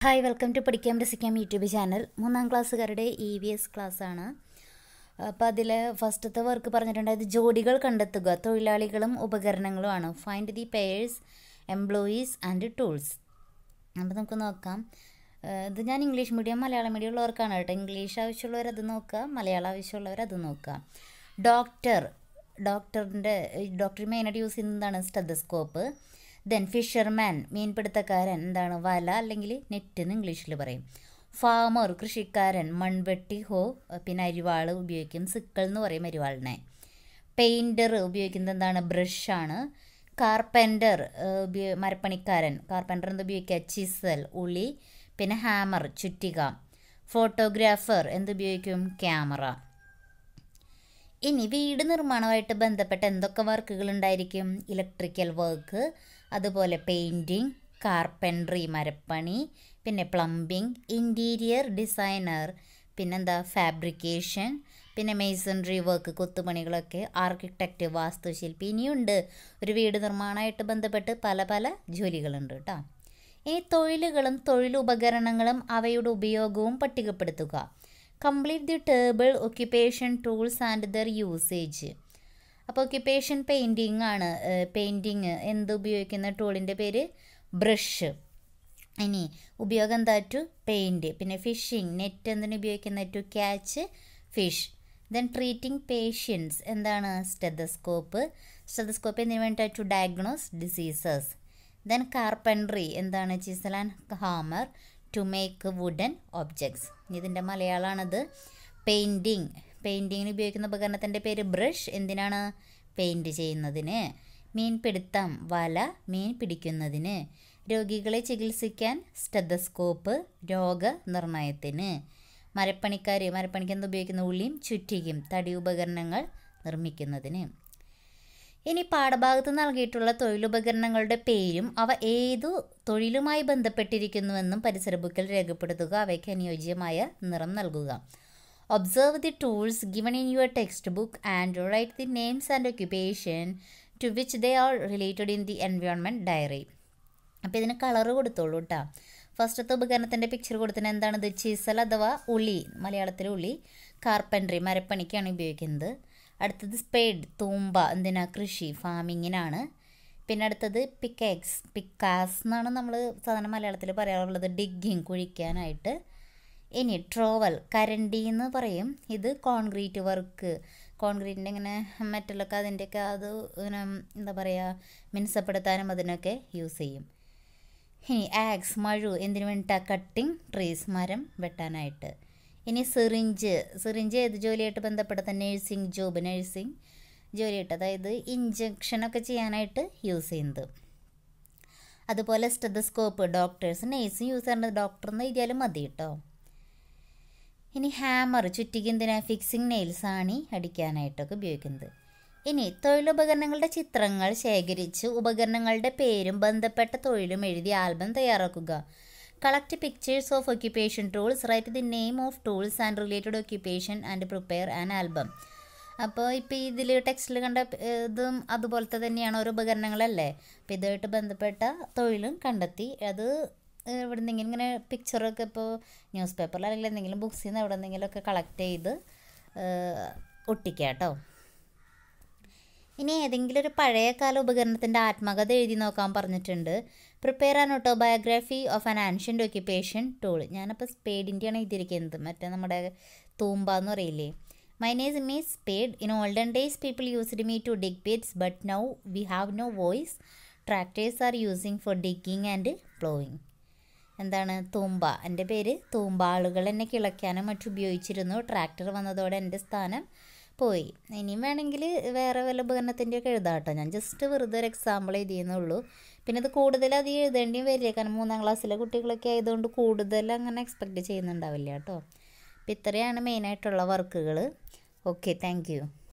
hi welcome to പഠിക്കാം രസിക്കാം YouTube channel മൂന്നാം ക്ലാസ്സുകാരുടെ E V S ക്ലാസ്സാണ് അപ്പോൾ അതിൽ ഫസ്റ്റത്തെ വർക്ക് പറഞ്ഞിട്ടുണ്ടായത് ജോഡികൾ കണ്ടെത്തുക തൊഴിലാളികളും ഉപകരണങ്ങളുമാണ് find the pairs employees and tools അപ്പോൾ നമുക്ക് നോക്കാം ഏഹ് ഇത് ഞാൻ ഇംഗ്ലീഷ് മീഡിയം മലയാളം മീഡിയം ഉള്ളവർക്കാണ് കേട്ടോ ഇംഗ്ലീഷ് ആവശ്യമുള്ളവർ അത് നോക്കുക മലയാളം ആവശ്യമുള്ളവർ അത് നോക്കുക ഡോക്ടർ ഡോക്ടറിൻ്റെ ഡോക്ടർ മെയിനായിട്ട് യൂസ് ചെയ്യുന്നതാണ് സ്റ്റെതസ്കോപ്പ് ദെൻ ഫിഷർമാൻ മീൻപിടുത്തക്കാരൻ എന്താണ് വല അല്ലെങ്കിൽ നെറ്റ് എന്ന് ഇംഗ്ലീഷിൽ പറയും ഫാമർ കൃഷിക്കാരൻ മൺവെട്ടി ഹോ പിന്നെ അരിവാൾ ഉപയോഗിക്കും സിക്കൾ എന്ന് പറയും അരിവാളിനെ പെയിൻറ്റർ ഉപയോഗിക്കുന്നത് എന്താണ് ബ്രഷാണ് കാർപ്പൻ്റർ ഉപയോ മരപ്പണിക്കാരൻ കാർപ്പൻ്റർ എന്ത് ഉപയോഗിക്കുക ചിസൽ ഉളി പിന്നെ ഹാമർ ചുറ്റിക ഫോട്ടോഗ്രാഫർ എന്തുപയോഗിക്കും ക്യാമറ ഇനി വീട് നിർമ്മാണവുമായിട്ട് ബന്ധപ്പെട്ട എന്തൊക്കെ വർക്കുകൾ ഉണ്ടായിരിക്കും ഇലക്ട്രിക്കൽ വർക്ക് അതുപോലെ പെയിൻറ്റിങ് കാർപ്പൻട്രി മരപ്പണി പിന്നെ പ്ലംബിംഗ് ഇൻറ്റീരിയർ ഡിസൈനർ പിന്നെന്താ ഫാബ്രിക്കേഷൻ പിന്നെ മേസൺറി വർക്ക് കൊത്തുപണികളൊക്കെ ആർക്കിടെക്റ്റ് വാസ്തുശില്പി ഇനിയുണ്ട് ഒരു വീട് നിർമ്മാണമായിട്ട് ബന്ധപ്പെട്ട് പല പല ജോലികളുണ്ട് കേട്ടോ ഇനി തൊഴിലുകളും തൊഴിലുപകരണങ്ങളും അവയുടെ ഉപയോഗവും പട്ടികപ്പെടുത്തുക complete the table occupation tools and their usage അപ്പോൾ ഒക്യുപ്പേഷൻ പെയിൻറ്റിങ് ആണ് പെയിൻറ്റിങ് എന്ത് ഉപയോഗിക്കുന്ന ടൂളിൻ്റെ പേര് ബ്രഷ് ഇനി ഉപയോഗം എന്താ ടു പെയിൻറ്റ് പിന്നെ ഫിഷിംഗ് നെറ്റ് എന്തിനു ഉപയോഗിക്കുന്ന to catch fish then treating patients എന്താണ് സ്റ്റെതസ്കോപ്പ് സ്റ്റെതസ്കോപ്പ് എന്തിനു വേണ്ടി to diagnose diseases then carpentry എന്താണ് chisel and hammer to make wooden objects ഇതിൻ്റെ മലയാളമാണത് പെയിൻറ്റിങ് പെയിൻറ്റിങ്ങിന് ഉപയോഗിക്കുന്ന ഉപകരണത്തിൻ്റെ പേര് ബ്രഷ് എന്തിനാണ് പെയിൻറ്റ് ചെയ്യുന്നതിന് മീൻപിടുത്തം വല മീൻ പിടിക്കുന്നതിന് രോഗികളെ ചികിത്സിക്കാൻ സ്റ്റെതസ്കോപ്പ് രോഗനിർണയത്തിന് മരപ്പണിക്കാർ മരപ്പണിക്ക് എന്ത് ഉപയോഗിക്കുന്ന ഉള്ളിയും ചുറ്റിയും തടി ഉപകരണങ്ങൾ നിർമ്മിക്കുന്നതിന് ഇനി പാഠഭാഗത്ത് നൽകിയിട്ടുള്ള തൊഴിലുപകരണങ്ങളുടെ പേരും അവ ഏതു തൊഴിലുമായി ബന്ധപ്പെട്ടിരിക്കുന്നുവെന്നും പരിസര ബുക്കിൽ രേഖപ്പെടുത്തുക അവയ്ക്ക് അനുയോജ്യമായ നിറം നൽകുക observe the tools given in your textbook and write the names and occupation to which they are related in the environment diary അപ്പോൾ ഇതിന് കളറ് കൊടുത്തോളൂ കേട്ടോ ഫസ്റ്റത്തെ ഉപകരണത്തിൻ്റെ പിക്ചർ കൊടുത്തിന് എന്താണിത് ചീസൽ അഥവാ ഉളി മലയാളത്തിലെ ഉളി കാർപ്പൻട്രി മരപ്പണിക്കാണ് ഉപയോഗിക്കുന്നത് അടുത്തത് സ്പേഡ് തൂമ്പ എന്തിനാ കൃഷി ഫാമിങ്ങിനാണ് പിന്നെ അടുത്തത് പിക്കാക്സ് പിക്കാസ് എന്നാണ് നമ്മൾ സാധാരണ മലയാളത്തിൽ പറയാറുള്ളത് ഡിഗ്ഗിങ് കുഴിക്കാനായിട്ട് ഇനി ട്രോവൽ കരണ്ടി എന്ന് പറയും ഇത് കോൺക്രീറ്റ് വർക്ക് കോൺക്രീറ്റിൻ്റെ ഇങ്ങനെ മെറ്റലൊക്കെ അതിൻ്റെയൊക്കെ അത് ഇങ്ങനെ എന്താ പറയുക മിനുസപ്പെടുത്താനും അതിനൊക്കെ യൂസ് ചെയ്യും ഇനി ആക്സ് മഴു എന്തിനു വേണ്ടിയിട്ടാണ് കട്ടിങ് ട്രീസ് മരം വെട്ടാനായിട്ട് ഇനി സിറിഞ്ച് സിറിഞ്ച് ഏത് ജോലിയായിട്ട് ബന്ധപ്പെട്ട നേഴ്സിംഗ് ജോബ് നേഴ്സിംഗ് ജോലിയായിട്ട് അതായത് ഇഞ്ചക്ഷനൊക്കെ ചെയ്യാനായിട്ട് യൂസ് ചെയ്യുന്നത് അതുപോലെ സ്റ്റെതസ്കോപ്പ് ഡോക്ടേഴ്സ് നേഴ്സും യൂസ് ചെയ്യുന്നത് ഡോക്ടർ എന്ന് എഴുതിയാലും മതി കേട്ടോ ഇനി ഹാമർ ചുറ്റിക്ക് എന്തിനാ ഫിക്സിങ് നെയിൽസ് ആണി അടിക്കാനായിട്ടൊക്കെ ഉപയോഗിക്കുന്നത് ഇനി തൊഴിലുപകരണങ്ങളുടെ ചിത്രങ്ങൾ ശേഖരിച്ച് ഉപകരണങ്ങളുടെ പേരും ബന്ധപ്പെട്ട തൊഴിലും എഴുതി ആൽബം തയ്യാറാക്കുക collect pictures of occupation tools write the name of tools and related occupation and prepare an album അപ്പോൾ ഇപ്പോൾ ഇതിൽ ടെക്സ്റ്റിൽ കണ്ട ഇതും അതുപോലത്തെ തന്നെയാണ് ഓരോ ഉപകരണങ്ങളല്ലേ അപ്പോൾ ഇതുമായിട്ട് ബന്ധപ്പെട്ട തൊഴിലും കണ്ടെത്തി അത് എവിടെ നിന്നെങ്കിലും ഇങ്ങനെ പിക്ചറൊക്കെ ഇപ്പോൾ ന്യൂസ് പേപ്പറിൽ അല്ലെങ്കിൽ എന്തെങ്കിലും ബുക്സിൽ നിന്ന് എവിടെ നിന്നെങ്കിലുമൊക്കെ കളക്ട് ചെയ്ത് ഒട്ടിക്കുക കേട്ടോ ഇനി ഏതെങ്കിലും ഒരു പഴയകാല ഉപകരണത്തിൻ്റെ ആത്മകഥ എഴുതി നോക്കാൻ പറഞ്ഞിട്ടുണ്ട് prepare an autobiography of an ancient occupation tool ഞാനപ്പോൾ സ്പേഡിൻ്റെയാണ് എഴുതിയിരിക്കുന്നത് മറ്റേ നമ്മുടെ തൂമ്പ എന്ന് പറയില്ലേ my name is spade in olden days people used me to dig pits but now we have no voice tractors are using for digging and ploughing എന്താണ് തൂമ്പ എൻ്റെ പേര് തൂമ്പ ആളുകൾ എന്നെ കിളയ്ക്കാനും മറ്റും ഉപയോഗിച്ചിരുന്നു ട്രാക്ടർ വന്നതോടെ എൻ്റെ സ്ഥാനം പോയി ഇനിയും വേണമെങ്കിൽ വേറെ വല്ല ഉപകരണത്തിൻ്റെയൊക്കെ എഴുതാം കേട്ടോ ഞാൻ ജസ്റ്റ് വെറുതെ ഒരു എക്സാമ്പിൾ എഴുതിയെന്നുള്ളൂ പിന്നെ ഇത് കൂടുതൽ അധികം എഴുതേണ്ടിയും വരില്ല കാരണം മൂന്നാം ക്ലാസ്സിലെ കുട്ടികളൊക്കെ ആയതുകൊണ്ട് കൂടുതൽ അങ്ങനെ എക്സ്പെക്റ്റ് ചെയ്യുന്നുണ്ടാവില്ല കേട്ടോ അപ്പോൾ ഇത്രയാണ് മെയിനായിട്ടുള്ള വർക്കുകൾ ഓക്കെ താങ്ക്